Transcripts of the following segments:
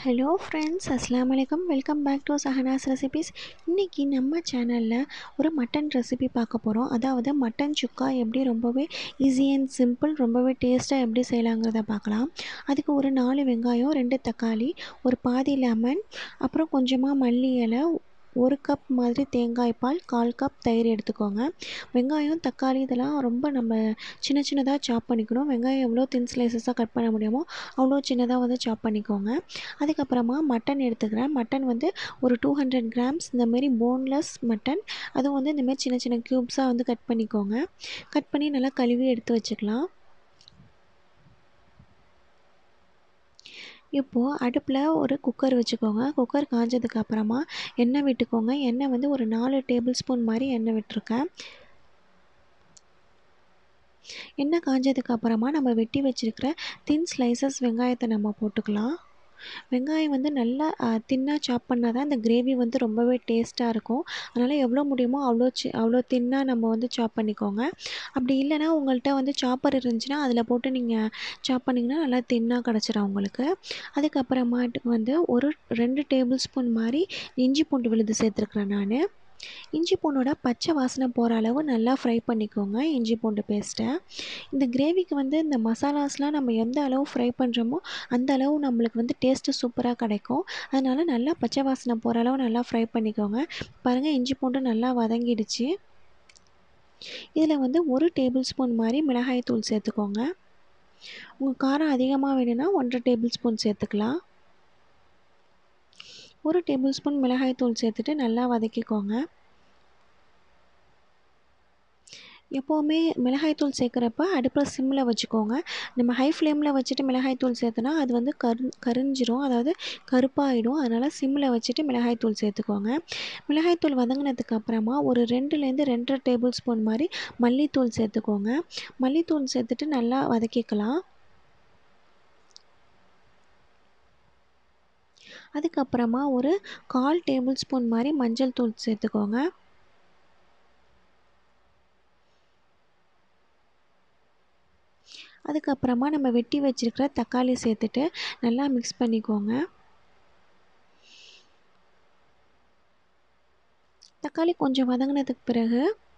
hello friends அஸ்லாம் வலைக்கம் welcome back to Shahnaz's recipes இன்றைக்கி நம்ம சேனலில் ஒரு மட்டன் ரெசிபி பார்க்க போகிறோம் அதாவது மட்டன் சுக்கா எப்படி ரொம்பவே ஈஸி அண்ட் சிம்பிள் ரொம்பவே டேஸ்ட்டாக எப்படி செய்யலாங்கிறத பார்க்கலாம் அதுக்கு ஒரு நாலு வெங்காயம் ரெண்டு தக்காளி ஒரு பாதி லெமன் அப்புறம் கொஞ்சமாக மல்லி இலை ஒரு கப் மாதிரி தேங்காய் பால் கால் கப் தயிர் எடுத்துக்கோங்க வெங்காயம் தக்காளி இதெல்லாம் ரொம்ப நம்ம சின்ன சின்னதாக சாப் பண்ணிக்கணும் வெங்காயம் எவ்வளோ தின் ஸ்லைசஸாக கட் பண்ண முடியுமோ அவ்வளோ சின்னதாக வந்து சாப் பண்ணிக்கோங்க அதுக்கப்புறமா மட்டன் எடுத்துக்கிறேன் மட்டன் வந்து ஒரு டூ ஹண்ட்ரட் கிராம்ஸ் இந்தமாரி போன்லெஸ் மட்டன் அதுவும் வந்து இந்தமாரி சின்ன சின்ன க்யூப்ஸாக வந்து கட் பண்ணிக்கோங்க கட் பண்ணி நல்லா கழுவி எடுத்து வச்சுக்கலாம் இப்போது அடுப்பில் ஒரு குக்கர் வச்சுக்கோங்க குக்கர் காஞ்சதுக்கு அப்புறமா எண்ணெய் விட்டுக்கோங்க எண்ணெய் வந்து ஒரு நாலு டேபிள் ஸ்பூன் மாதிரி எண்ணெய் விட்டுருக்கேன் எண்ணெய் காஞ்சதுக்கு அப்புறமா நம்ம வெட்டி வச்சுருக்கிற தின் ஸ்லைசஸ் வெங்காயத்தை நம்ம போட்டுக்கலாம் வெங்காயம் வந்து நல்லா தின்னாக சாப் பண்ணால் தான் இந்த கிரேவி வந்து ரொம்பவே டேஸ்ட்டாக இருக்கும் அதனால் எவ்வளோ முடியுமோ அவ்வளோ சி அவ்வளோ தின்னாக நம்ம வந்து சாப் பண்ணிக்கோங்க அப்படி இல்லைனா உங்கள்கிட்ட வந்து சாப்பர் இருந்துச்சுன்னா அதில் போட்டு நீங்கள் சாப் பண்ணிங்கன்னா நல்லா தின்னாக கிடச்சிரும் உங்களுக்கு அதுக்கப்புறமாட்டுக்கு வந்து ஒரு ரெண்டு டேபிள் ஸ்பூன் மாதிரி இஞ்சி பூண்டு விழுது சேர்த்துருக்குறேன் நான் இஞ்சி பூண்டோட பச்சை வாசனை போகிற அளவு நல்லா ஃப்ரை பண்ணிக்கோங்க இஞ்சி பூண்டு பேஸ்ட்டை இந்த கிரேவிக்கு வந்து இந்த மசாலாஸ்லாம் நம்ம எந்த அளவு ஃப்ரை பண்ணுறோமோ அந்த அளவு நம்மளுக்கு வந்து டேஸ்ட்டு சூப்பராக கிடைக்கும் அதனால் நல்லா பச்சை வாசனை போகிற அளவு நல்லா ஃப்ரை பண்ணிக்கோங்க பாருங்கள் இஞ்சி பூண்டு நல்லா வதங்கிடுச்சு இதில் வந்து ஒரு டேபிள் ஸ்பூன் மாதிரி மிளகாய் தூள் சேர்த்துக்கோங்க உங்கள் காரம் அதிகமாக வேணும்னா ஒன்றரை டேபிள் ஸ்பூன் சேர்த்துக்கலாம் ஒரு டேபிள் ஸ்பூன் மிளகாய் தூள் சேர்த்துட்டு நல்லா வதக்கிக்கோங்க எப்போவுமே மிளகாய்த்தூள் சேர்க்குறப்ப அடுப்பில் சிம்மில் வச்சுக்கோங்க நம்ம ஹை ஃப்ளேமில் வச்சுட்டு மிளகாய்த்தூள் சேர்த்தோன்னா அது வந்து கரு கரிஞ்சிரும் அதாவது கருப்பாகிடும் அதனால் சிம்மில் வச்சுட்டு மிளகாய்த்தூள் சேர்த்துக்கோங்க மிளகாய்த்தூள் வதங்கினதுக்கு அப்புறமா ஒரு ரெண்டுலேருந்து ரெண்டரை டேபிள் ஸ்பூன் மாதிரி மல்லித்தூள் சேர்த்துக்கோங்க மல்லித்தூள் சேர்த்துட்டு நல்லா வதக்கிக்கலாம் அதுக்கப்புறமா ஒரு கால் டேபிள் ஸ்பூன் மாதிரி மஞ்சள் தூள் சேர்த்துக்கோங்க அதுக்கப்புறமா நம்ம வெட்டி வச்சுருக்கிற தக்காளி சேர்த்துட்டு நல்லா மிக்ஸ் பண்ணிக்கோங்க தக்காளி கொஞ்சம் வதங்கினதுக்கு பிறகு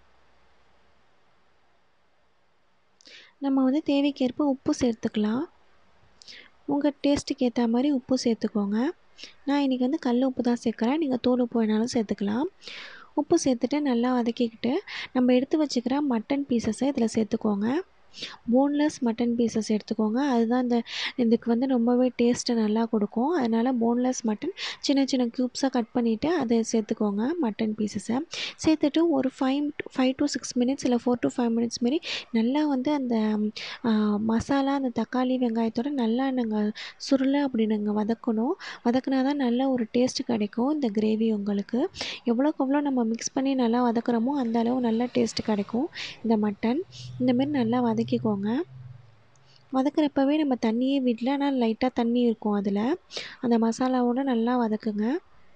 நம்ம வந்து தேவைக்கேற்ப உப்பு சேர்த்துக்கலாம் உங்கள் டேஸ்ட்டுக்கு ஏற்ற மாதிரி உப்பு சேர்த்துக்கோங்க நான் இன்றைக்கி வந்து கல் உப்பு தான் சேர்க்குறேன் நீங்கள் தூள் உப்பு வேணாலும் சேர்த்துக்கலாம் உப்பு சேர்த்துட்டு நல்லா வதக்கிக்கிட்டு நம்ம எடுத்து வச்சுக்கிற மட்டன் பீசஸை இதில் சேர்த்துக்கோங்க போன்லெஸ் மட்டன் பீசஸ் எடுத்துக்கோங்க அதுதான் இந்த இதுக்கு வந்து ரொம்பவே டேஸ்ட்டை நல்லா கொடுக்கும் அதனால் போன்லெஸ் மட்டன் சின்ன சின்ன க்யூப்ஸாக கட் பண்ணிவிட்டு அதை சேர்த்துக்கோங்க மட்டன் பீசஸை சேர்த்துட்டு ஒரு five five to six minutes இல்லை ஃபோர் டு ஃபைவ் மினிட்ஸ் மாரி நல்லா வந்து அந்த மசாலா அந்த தக்காளி வெங்காயத்தோட நல்லா நாங்கள் சுருளை அப்படி நாங்கள் வதக்கணும் வதக்கினா தான் நல்ல ஒரு டேஸ்ட்டு கிடைக்கும் இந்த கிரேவி உங்களுக்கு எவ்வளோக்கு எவ்வளோ நம்ம மிக்ஸ் பண்ணி நல்லா வதக்குறோமோ அந்த அளவு நல்ல டேஸ்ட்டு கிடைக்கும் இந்த மட்டன் இந்தமாரி நல்லா வதக்கி வதக்கிக்கோங்க வதக்கிறப்பவே நம்ம தண்ணியே விடல ஆனால் லைட்டாக தண்ணி இருக்கும் அதில் அந்த மசாலாவோடு நல்லா வதக்குங்க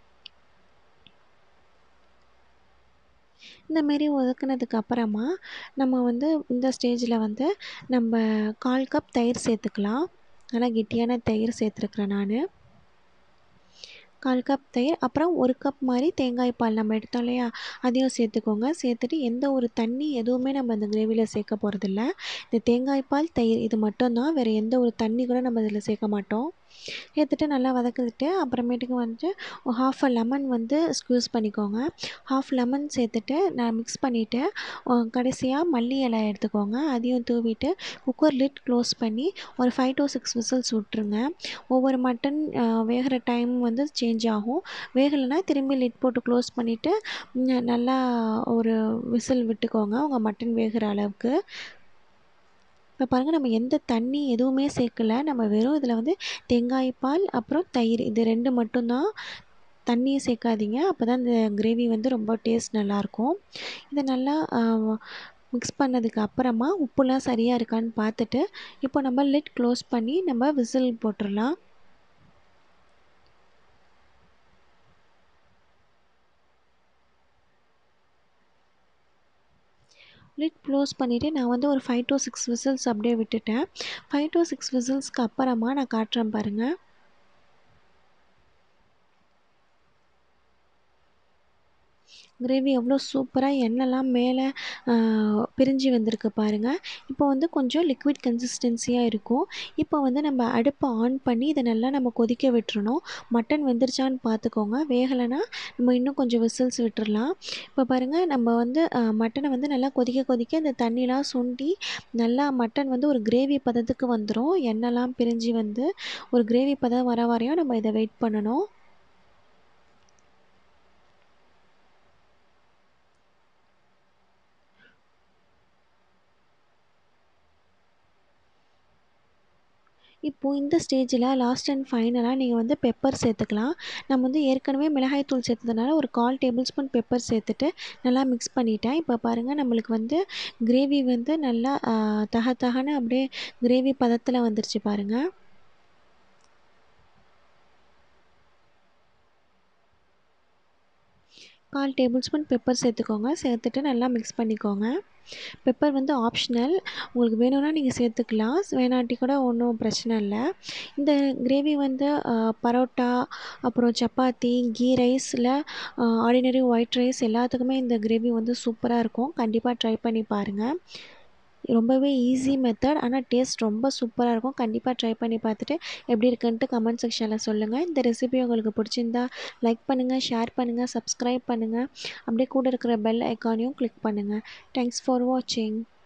இந்தமாரி வதக்குனதுக்கு அப்புறமா நம்ம வந்து இந்த ஸ்டேஜில் வந்து நம்ம கால் கப் தயிர் சேர்த்துக்கலாம் நல்லா கெட்டியான தயிர் சேர்த்துருக்குறேன் நான் கால் கப் தயிர் அப்புறம் ஒரு கப் மாதிரி தேங்காய் பால் நம்ம எடுத்தோம் இல்லையா அதையும் சேர்த்துக்கோங்க சேர்த்துட்டு எந்த ஒரு தண்ணி எதுவுமே நம்ம இந்த கிரேவியில் சேர்க்க போகிறதில்ல இந்த தேங்காய் பால் தயிர் இது மட்டும்தான் வேறு எந்த ஒரு தண்ணி கூட நம்ம இதில் சேர்க்க மாட்டோம் சேர்த்துட்டு நல்லா வதக்கிட்டு அப்புறமேட்டுக்கு வந்துட்டு ஹாஃப் அ லெமன் வந்து ஸ்க்யூஸ் பண்ணிக்கோங்க ஹாஃப் லெமன் சேர்த்துட்டு நான் மிக்ஸ் பண்ணிவிட்டு கடைசியாக மல்லி இலை எடுத்துக்கோங்க அதையும் தூவிட்டு குக்கர் லிட் க்ளோஸ் பண்ணி ஒரு ஃபைவ் டு சிக்ஸ் விசில்ஸ் விட்ருங்க ஒவ்வொரு மட்டன் வேகிற டைம் வந்து சேஞ்ச் ஆகும் வேகலைன்னா திரும்பி லிட் போட்டு க்ளோஸ் பண்ணிவிட்டு நல்லா ஒரு விசில் விட்டுக்கோங்க உங்கள் மட்டன் வேகிற அளவுக்கு இப்போ பாருங்கள் நம்ம எந்த தண்ணி எதுவுமே சேர்க்கல நம்ம வெறும் இதில் வந்து தேங்காய் பால் அப்புறம் தயிர் இது ரெண்டு மட்டும்தான் தண்ணியை சேர்க்காதீங்க அப்போ தான் இந்த கிரேவி வந்து ரொம்ப டேஸ்ட் நல்லாயிருக்கும் இதை நல்லா மிக்ஸ் பண்ணதுக்கு அப்புறமா உப்புலாம் சரியாக இருக்கான்னு பார்த்துட்டு இப்போ நம்ம லிட் க்ளோஸ் பண்ணி நம்ம விசில் போட்டுடலாம் லிட் க்ளோஸ் பண்ணிவிட்டு நான் வந்து ஒரு ஃபைவ் டு சிக்ஸ் விசில்ஸ் அப்படியே விட்டுட்டேன் ஃபைவ் டு சிக்ஸ் விசில்ஸ்க்கு அப்புறமா நான் காட்டுறேன் பாருங்கள் கிரேவி எவ்வளோ சூப்பராக எண்ணெய்லாம் மேலே பிரிஞ்சு வந்திருக்கு பாருங்கள் இப்போ வந்து கொஞ்சம் லிக்விட் கன்சிஸ்டன்சியாக இருக்கும் இப்போ வந்து நம்ம அடுப்பை ஆன் பண்ணி இதை நல்லா நம்ம கொதிக்க விட்டுறணும் மட்டன் வெந்துருச்சான்னு பார்த்துக்கோங்க வேகலைன்னா நம்ம இன்னும் கொஞ்சம் விசில்ஸ் விட்டுறலாம் இப்போ பாருங்கள் நம்ம வந்து மட்டனை வந்து நல்லா கொதிக்க கொதிக்க இந்த தண்ணிலாம் சுண்டி நல்லா மட்டன் வந்து ஒரு கிரேவி பதத்துக்கு வந்துடும் எண்ணெய்லாம் பிரிஞ்சு வந்து ஒரு கிரேவி பதம் வர வரையும் நம்ம இதை வெயிட் பண்ணணும் இப்போது இந்த ஸ்டேஜில் லாஸ்ட் அண்ட் ஃபைனலாக நீங்கள் வந்து பெப்பர் சேர்த்துக்கலாம் நம்ம வந்து ஏற்கனவே மிளகாய் தூள் சேர்த்ததுனால ஒரு கால் டேபிள் ஸ்பூன் பெப்பர் சேர்த்துட்டு நல்லா மிக்ஸ் பண்ணிட்டேன் இப்போ பாருங்கள் நம்மளுக்கு வந்து கிரேவி வந்து நல்லா தக தகன்னு அப்படியே கிரேவி பதத்தில் வந்துருச்சு பாருங்கள் கால் டேபிள் ஸ்பூன் பெப்பர் சேர்த்துக்கோங்க சேர்த்துட்டு நல்லா மிக்ஸ் பண்ணிக்கோங்க பெப்பர் வந்து ஆப்ஷனல் உங்களுக்கு வேணும்னா நீங்கள் சேர்த்துக்கலாம் வேணாட்டி கூட ஒன்றும் பிரச்சனை இல்லை இந்த கிரேவி வந்து பரோட்டா அப்புறம் சப்பாத்தி கீ ரைஸில் ஆர்டினரி ஒயிட் ரைஸ் எல்லாத்துக்குமே இந்த கிரேவி வந்து சூப்பராக இருக்கும் கண்டிப்பாக ட்ரை பண்ணி பாருங்கள் ரொம்பவே ஈஸி மெத்தட் ஆனால் டேஸ்ட் ரொம்ப சூப்பராக இருக்கும் கண்டிப்பாக ட்ரை பண்ணி பார்த்துட்டு எப்படி இருக்குன்ட்டு கமெண்ட் செக்ஷனில் சொல்லுங்கள் இந்த ரெசிபி உங்களுக்கு பிடிச்சிருந்தா லைக் பண்ணுங்கள் ஷேர் பண்ணுங்கள் சப்ஸ்கிரைப் பண்ணுங்கள் அப்படியே கூட இருக்கிற பெல் ஐக்கானையும் கிளிக் பண்ணுங்கள் தேங்க்ஸ் ஃபார் வாட்சிங்